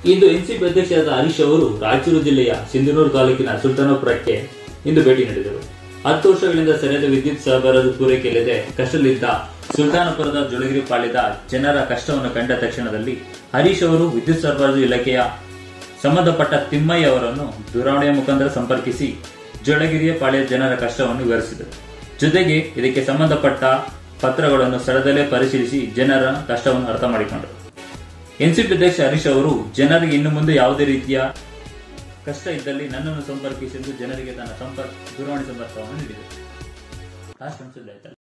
ಇಂದು NCP ಅಧ್ಯಕ್ಷರಾದ ಹರೀಶ್ ಅವರು ರಾಯಚೂರು ಜಿಲ್ಲೆಯ ಸಿಂಧನೂರು ತಾಲೂಕಿನ ಸುಲ್ತಾನಪುರಕ್ಕೆ ಇಂದು ಭೇಟಿ ನೀಡಿದರು ಹತ್ತು ವರ್ಷಗಳಿಂದ ಸರಿಯಾದ ವಿದ್ಯುತ್ ಸರಬರಾಜು ಪೂರೈಕೆ ಇಲ್ಲದೆ ಕಷ್ಟದಲ್ಲಿದ್ದ ಸುಲ್ತಾನಪುರದ ಜೋಳಗಿರಿ ಪಾಳ್ಯದ ಜನರ ಕಷ್ಟವನ್ನು ಕಂಡ ತಕ್ಷಣದಲ್ಲಿ ಹರೀಶ್ ಅವರು ವಿದ್ಯುತ್ ಸರಬರಾಜು ಇಲಾಖೆಯ ಸಂಬಂಧಪಟ್ಟ ತಿಮ್ಮಯ್ಯ ಅವರನ್ನು ದೂರವಾಣಿಯ ಮುಖಾಂತರ ಸಂಪರ್ಕಿಸಿ ಜೋಳಗಿರಿಯ ಪಾಳ್ಯದ ಜನರ ಕಷ್ಟವನ್ನು ವಿವರಿಸಿದರು ಜೊತೆಗೆ ಇದಕ್ಕೆ ಸಂಬಂಧಪಟ್ಟ ಪತ್ರಗಳನ್ನು ಸ್ಥಳದಲ್ಲೇ ಪರಿಶೀಲಿಸಿ ಜನರ ಕಷ್ಟವನ್ನು ಅರ್ಥ ಮಾಡಿಕೊಂಡರು ಎನ್ಸಿಪಿ ಅಧ್ಯಕ್ಷ ಹರೀಶ್ ಅವರು ಜನರಿಗೆ ಇನ್ನು ಮುಂದೆ ಯಾವುದೇ ರೀತಿಯ ಕಷ್ಟ ಇದ್ದಲ್ಲಿ ನನ್ನನ್ನು ಸಂಪರ್ಕಿಸೆಂದು ಜನರಿಗೆ ತನ್ನ ಸಂಪರ್ಕ ದೂರವಾಣಿ ಸಂಪರ್ಕವನ್ನು ನೀಡಿದರು ಲಾಸ್ಟ್ ಅನ್ಸುತ್ತೆ ಆಯ್ತಲ್ಲ